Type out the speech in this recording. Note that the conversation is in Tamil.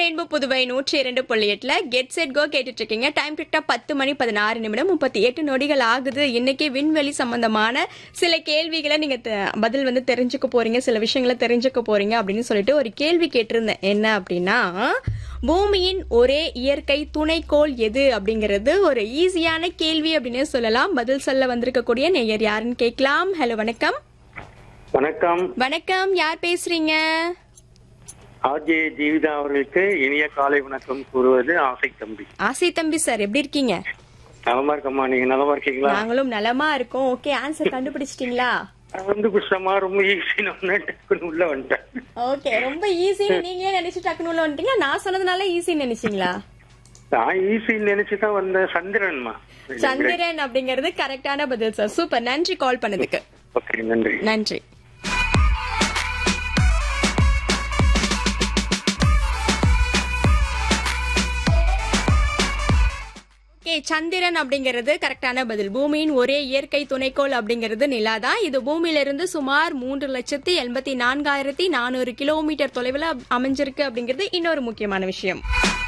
ரெயின்போ புதுவை நூற்றி இரண்டு புள்ளி எட்டுல கெட் செட் கோ கேட்டுட்டு இருக்கீங்க டைம் கரெக்டா பத்து மணி பதினாறு நிமிடம் முப்பத்தி எட்டு நொடிகள் ஆகுது இன்னைக்கு விண்வெளி சம்பந்தமான சில கேள்விகளை நீங்க தெ- பதில் வந்து தெரிஞ்சுக்க போறீங்க சில விஷயங்களை தெரிஞ்சுக்க போறீங்க அப்படின்னு சொல்லிட்டு ஒரு கேள்வி கேட்டிருந்தேன் என்ன அப்படின்னா பூமியின் ஒரே இயற்கை துணைக்கோள் எது அப்படிங்கிறது ஒரு ஈஸியான கேள்வி அப்படின்னு சொல்லலாம் பதில் சொல்ல வந்திருக்கக்கூடிய நேயர் யாருன்னு கேட்கலாம் ஹலோ வணக்கம் வணக்கம் வணக்கம் யார் பேசுறீங்க ஆர்ஜே ஜீவிதா அவர்களுக்கு இனிய காலை வணக்கம் கூறுவது ஆசை தம்பி ஆசை தம்பி சார் எப்படி இருக்கீங்க நலமா இருக்கம்மா நீங்க நலமா இருக்கீங்களா நாங்களும் நலமா இருக்கோம் ஓகே ஆன்சர் கண்டுபிடிச்சிட்டீங்களா நான் வந்து குஷ்டமா ரொம்ப ஈஸி நான் டக்குன்னு உள்ள வந்துட்டேன் ஓகே ரொம்ப ஈஸின்னு நீங்களே நினைச்சு டக்குனு உள்ள வந்துட்டீங்க நான் சொன்னதுனால ஈஸின்னு நினைச்சீங்களா நான் ஈஸி நினைச்சுதான் வந்தேன் சந்திரன்மா சந்திரன் அப்படிங்கிறது கரெக்டான பதில் சார் சூப்பர் நன்றி கால் பண்ணதுக்கு ஓகே நன்றி நன்றி ஓகே சந்திரன் அப்படிங்கிறது கரெக்டான பதில் பூமியின் ஒரே இயற்கை துணைக்கோள் அப்படிங்கிறது நிலா தான் இது பூமியிலிருந்து சுமார் மூன்று லட்சத்தி எண்பத்தி நான்காயிரத்தி நானூறு கிலோமீட்டர் தொலைவில் அமைஞ்சிருக்கு அப்படிங்கிறது இன்னொரு முக்கியமான விஷயம்